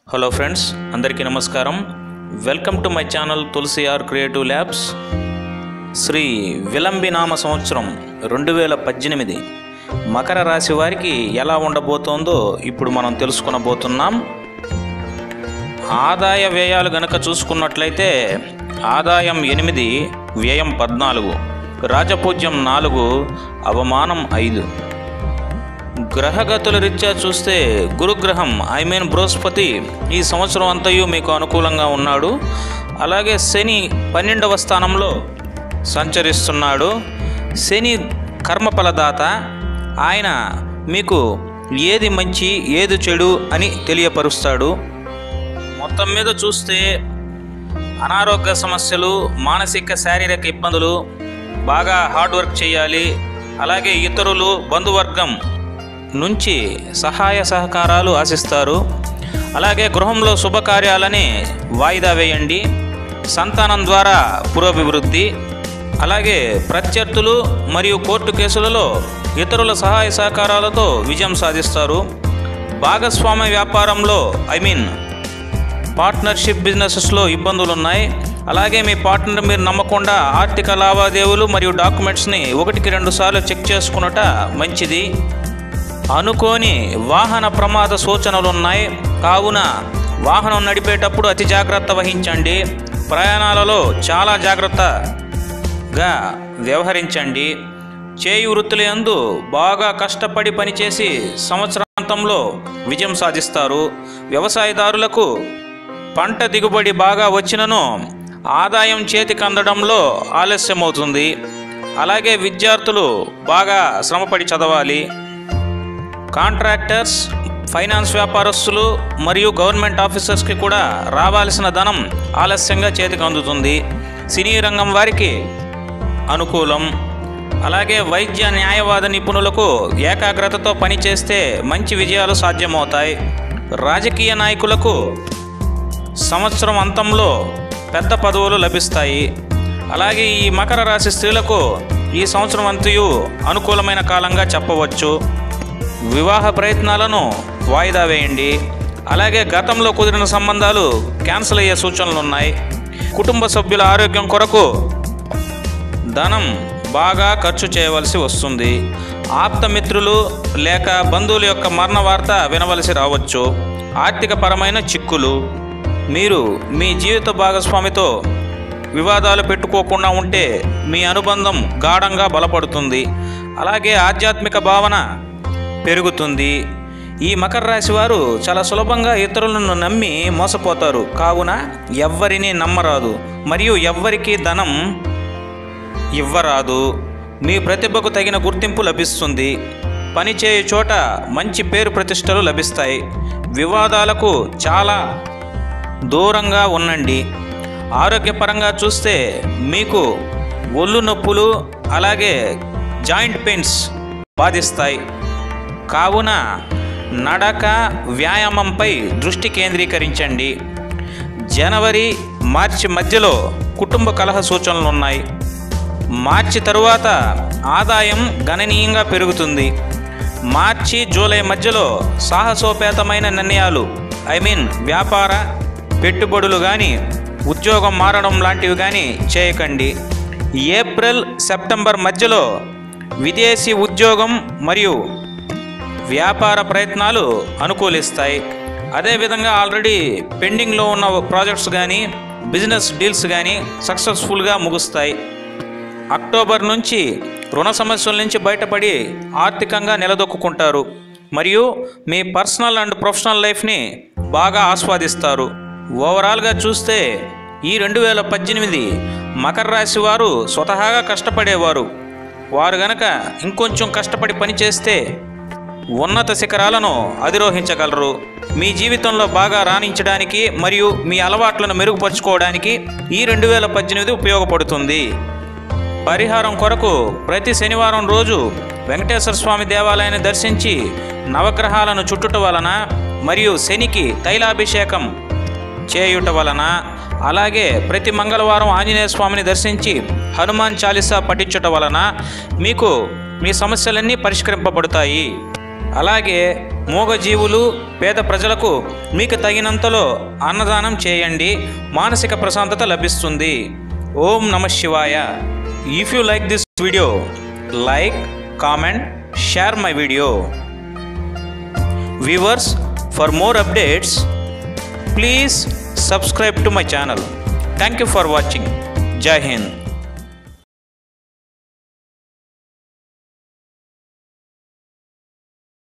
hello friends అందరికీ నమస్కారం welcome to my channel Tulasi R creative labs శ్రీ విలంబినామ సంవత్సరం రెండు వేల పద్దెనిమిది మకర రాశి వారికి ఎలా ఉండబోతోందో ఇప్పుడు మనం తెలుసుకునబోతున్నాం ఆదాయ వ్యయాలు గనక చూసుకున్నట్లయితే ఆదాయం ఎనిమిది వ్యయం పద్నాలుగు రాజపూజ్యం నాలుగు అవమానం ఐదు గ్రహగతుల రీత్యా చూస్తే గురుగ్రహం ఐ మీన్ బృహస్పతి ఈ సంవత్సరం అంతయు మీకు అనుకూలంగా ఉన్నాడు అలాగే శని పన్నెండవ స్థానంలో సంచరిస్తున్నాడు శని కర్మఫలదాత ఆయన మీకు ఏది మంచి ఏది చెడు అని తెలియపరుస్తాడు మొత్తం మీద చూస్తే అనారోగ్య సమస్యలు మానసిక శారీరక ఇబ్బందులు బాగా హార్డ్ వర్క్ చేయాలి అలాగే ఇతరులు బంధువర్గం నుంచి సహాయ సహకారాలు ఆశిస్తారు అలాగే గృహంలో శుభకార్యాలని వాయిదా వేయండి సంతానం ద్వారా పురోభివృద్ధి అలాగే ప్రత్యర్థులు మరియు కోర్టు కేసులలో ఇతరుల సహాయ సహకారాలతో విజయం సాధిస్తారు భాగస్వామ్య వ్యాపారంలో ఐ మీన్ పార్ట్నర్షిప్ బిజినెసెస్లో ఇబ్బందులు ఉన్నాయి అలాగే మీ పార్ట్నర్ మీరు నమ్మకుండా ఆర్థిక లావాదేవీలు మరియు డాక్యుమెంట్స్ని ఒకటికి రెండు సార్లు చెక్ చేసుకున్నట మంచిది అనుకోని వాహన ప్రమాద సూచనలు ఉన్నాయి కావున వాహనం నడిపేటప్పుడు అతి జాగ్రత్త వహించండి ప్రయాణాలలో చాలా జాగ్రత్తగా వ్యవహరించండి చేయి వృత్తుల యందు బాగా కష్టపడి పనిచేసి సంవత్సరాంతంలో విజయం సాధిస్తారు వ్యవసాయదారులకు పంట దిగుబడి బాగా వచ్చినను ఆదాయం చేతికి అందడంలో ఆలస్యమవుతుంది అలాగే విద్యార్థులు బాగా శ్రమపడి చదవాలి కాంట్రాక్టర్స్ ఫైనాన్స్ వ్యాపారస్తులు మరియు గవర్నమెంట్ ఆఫీసర్స్కి కూడా రావాల్సిన ధనం ఆలస్యంగా చేతికి అందుతుంది సినీ రంగం వారికి అనుకూలం అలాగే వైద్య న్యాయవాద నిపుణులకు ఏకాగ్రతతో పనిచేస్తే మంచి విజయాలు సాధ్యమవుతాయి రాజకీయ నాయకులకు సంవత్సరం అంతంలో పెద్ద పదవులు లభిస్తాయి అలాగే ఈ మకర రాశి స్త్రీలకు ఈ సంవత్సరం అంతయు అనుకూలమైన కాలంగా చెప్పవచ్చు వివాహ ప్రయత్నాలను వాయిదా వేయండి అలాగే గతంలో కుదిరిన సంబంధాలు క్యాన్సిల్ అయ్యే సూచనలు ఉన్నాయి కుటుంబ సభ్యుల ఆరోగ్యం కొరకు ధనం బాగా ఖర్చు చేయవలసి వస్తుంది ఆప్తమిత్రులు లేక బంధువుల యొక్క మరణ వార్త వినవలసి రావచ్చు ఆర్థిక పరమైన చిక్కులు మీరు మీ జీవిత భాగస్వామితో వివాదాలు పెట్టుకోకుండా ఉంటే మీ అనుబంధం గాఢంగా బలపడుతుంది అలాగే ఆధ్యాత్మిక భావన పెరుగుతుంది ఈ మకర రాశి వారు చాలా సులభంగా ఇతరులను నమ్మి మోసపోతారు కావున ఎవ్వరిని నమ్మరాదు మరియు ఎవ్వరికీ ధనం ఇవ్వరాదు మీ ప్రతిభకు తగిన గుర్తింపు లభిస్తుంది పనిచేయు చోట మంచి పేరు ప్రతిష్టలు లభిస్తాయి వివాదాలకు చాలా దూరంగా ఉండండి ఆరోగ్యపరంగా చూస్తే మీకు ఒళ్ళు నొప్పులు అలాగే జాయింట్ పెయిన్స్ బాధిస్తాయి కావున నడక వ్యాయామంపై దృష్టి కేంద్రీకరించండి జనవరి మార్చి మధ్యలో కుటుంబ కలహ సూచనలు ఉన్నాయి మార్చి తరువాత ఆదాయం గణనీయంగా పెరుగుతుంది మార్చి జూలై మధ్యలో సాహసోపేతమైన నిర్ణయాలు ఐ మీన్ వ్యాపార పెట్టుబడులు కానీ ఉద్యోగం మారడం లాంటివి కానీ చేయకండి ఏప్రిల్ సెప్టెంబర్ మధ్యలో విదేశీ ఉద్యోగం మరియు వ్యాపార ప్రయత్నాలు అనుకూలిస్తాయి అదేవిధంగా ఆల్రెడీ పెండింగ్లో ఉన్న ప్రాజెక్ట్స్ కానీ బిజినెస్ డీల్స్ కానీ సక్సెస్ఫుల్గా ముగుస్తాయి అక్టోబర్ నుంచి రుణ సమస్యల నుంచి బయటపడి ఆర్థికంగా నిలదొక్కుంటారు మరియు మీ పర్సనల్ అండ్ ప్రొఫెషనల్ లైఫ్ని బాగా ఆస్వాదిస్తారు ఓవరాల్గా చూస్తే ఈ రెండు వేల పద్దెనిమిది మకర రాశి వారు స్వతహాగా కష్టపడేవారు వారు గనక ఇంకొంచెం కష్టపడి పనిచేస్తే ఉన్నత శిఖరాలను అధిరోహించగలరు మీ జీవితంలో బాగా రాణించడానికి మరియు మీ అలవాట్లను మెరుగుపరుచుకోవడానికి ఈ రెండు వేల పద్దెనిమిది ఉపయోగపడుతుంది పరిహారం కొరకు ప్రతి శనివారం రోజు వెంకటేశ్వర స్వామి దేవాలయాన్ని దర్శించి నవగ్రహాలను చుట్టుట వలన మరియు శనికి తైలాభిషేకం చేయుట వలన అలాగే ప్రతి మంగళవారం ఆంజనేయ స్వామిని దర్శించి హనుమాన్ చాలీసా పఠించుట వలన మీకు మీ సమస్యలన్నీ పరిష్కరింపబడతాయి అలాగే మూగజీవులు పేద ప్రజలకు మీకు తగినంతలో అన్నదానం చేయండి మానసిక ప్రశాంతత లభిస్తుంది ఓం నమ శివాయ if you like this video like comment share my video viewers for more updates please subscribe to my channel thank you for watching జై హింద్